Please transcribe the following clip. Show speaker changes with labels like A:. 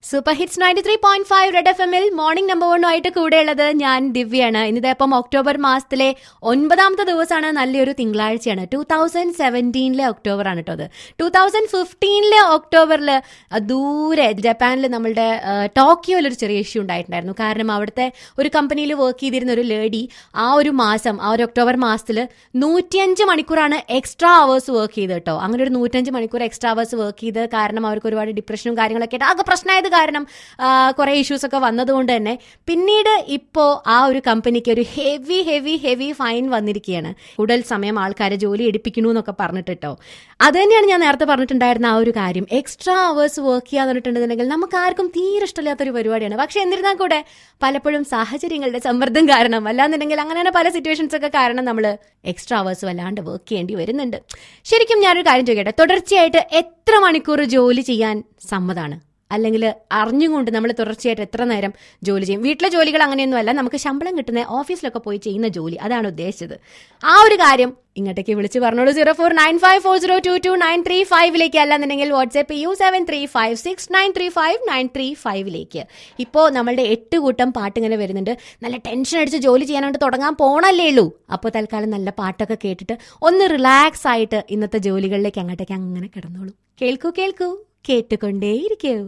A: super hits ninety three point five red F എമ്മിൽ morning number വണ്ണുമായിട്ട് കൂടെയുള്ളത് ഞാൻ ദിവ്യാണ് ഇന്നിപ്പം ഒക്ടോബർ മാസത്തിലെ ഒൻപതാമത്തെ ദിവസമാണ് നല്ലൊരു തിങ്കളാഴ്ചയാണ് ടൂ തൗസൻഡ് സെവൻറ്റീനിലെ ഒക്ടോബർ ആണ് കേട്ടോ അത് ടൂ തൗസൻഡ് ഫിഫ്റ്റീനിലെ ഒക്ടോബറിൽ ദൂരെ ജപ്പാനിൽ നമ്മളുടെ ആ, ടോക്കിയോയിൽ ഒരു ചെറിയ ഇഷ്യൂ ഉണ്ടായിട്ടുണ്ടായിരുന്നു കാരണം അവിടുത്തെ ഒരു കമ്പനിയിൽ വർക്ക് ചെയ്തിരുന്ന ഒരു ലേഡി ആ ഒരു മാസം ആ ഒരു ഒക്ടോബർ മാസത്തിൽ നൂറ്റിയഞ്ച് മണിക്കൂറാണ് എക്സ്ട്രാ അവേഴ്സ് വർക്ക് ചെയ്ത് കേട്ടോ അങ്ങനെ ഒരു നൂറ്റഞ്ച് മണിക്കൂർ എക്സ്ട്രാ അവേഴ്സ് വർക്ക് ചെയ്ത് കാരണം അവർക്ക് ഒരുപാട് ഡിപ്രഷനും കാര്യങ്ങളൊക്കെ ആയിട്ട് ആകെ പ്രശ്നമായത് കാരണം കുറെ ഇഷ്യൂസ് ഒക്കെ വന്നതുകൊണ്ട് തന്നെ പിന്നീട് ഇപ്പോ ആ ഒരു കമ്പനിക്ക് ഒരു ഹെവി ഹെവി ഹെവി ഫൈൻ വന്നിരിക്കുകയാണ് കൂടുതൽ സമയം ആൾക്കാരെ ജോലി എടുപ്പിക്കണു എന്നൊക്കെ പറഞ്ഞിട്ട് കേട്ടോ അത് തന്നെയാണ് ഞാൻ നേരത്തെ പറഞ്ഞിട്ടുണ്ടായിരുന്ന ആ ഒരു കാര്യം എക്സ്ട്രാ അവേഴ്സ് വർക്ക് ചെയ്യാന്ന് പറഞ്ഞിട്ടുണ്ടെന്നുണ്ടെങ്കിൽ നമുക്ക് ആർക്കും തീരെ ഇഷ്ടമില്ലാത്തൊരു പരിപാടിയാണ് പക്ഷെ എന്നിരുന്നാൽ കൂടെ പലപ്പോഴും സാഹചര്യങ്ങളുടെ സമ്മർദ്ദം കാരണം അല്ലാന്നുണ്ടെങ്കിൽ അങ്ങനെ പല സിറ്റുവേഷൻസ് ഒക്കെ കാരണം നമ്മൾ എക്സ്ട്രാ അവേഴ്സ് വല്ലാണ്ട് വർക്ക് ചെയ്യേണ്ടി വരുന്നുണ്ട് ശരിക്കും ഞാനൊരു കാര്യം ചോദിക്കട്ടെ തുടർച്ചയായിട്ട് എത്ര മണിക്കൂർ ജോലി ചെയ്യാൻ സമ്മതാണ് അല്ലെങ്കിൽ അറിഞ്ഞുകൊണ്ട് നമ്മൾ തുടർച്ചയായിട്ട് എത്ര നേരം ജോലി ചെയ്യും വീട്ടിലെ ജോലികൾ അങ്ങനെയൊന്നുമല്ല നമുക്ക് ശമ്പളം കിട്ടുന്ന ഓഫീസിലൊക്കെ പോയി ചെയ്യുന്ന ജോലി അതാണ് ഉദ്ദേശിച്ചത് ആ ഒരു കാര്യം ഇങ്ങോട്ടേക്ക് വിളിച്ച് പറഞ്ഞോളൂ zero four nine five four zero two two nine three ഫൈവിലേക്ക് അല്ലാന്നുണ്ടെങ്കിൽ വാട്സ്ആപ്പ് യു seven three five six nine three five nine three ഫൈവിലേക്ക് ഇപ്പോൾ നമ്മളുടെ എട്ട് കൂട്ടം പാട്ട് ഇങ്ങനെ വരുന്നുണ്ട് നല്ല ടെൻഷൻ അടിച്ച് ജോലി ചെയ്യാനായിട്ട് തുടങ്ങാൻ പോണല്ലേ ഉള്ളൂ അപ്പോൾ തൽക്കാലം നല്ല പാട്ടൊക്കെ കേട്ടിട്ട് ഒന്ന് റിലാക്സ് ആയിട്ട് ഇന്നത്തെ ജോലികളിലേക്ക് അങ്ങോട്ടേക്ക് അങ്ങനെ കിടന്നോളൂ കേൾക്കൂ കേൾക്കൂ കേട്ടുകൊണ്ടേയിരിക്കൂ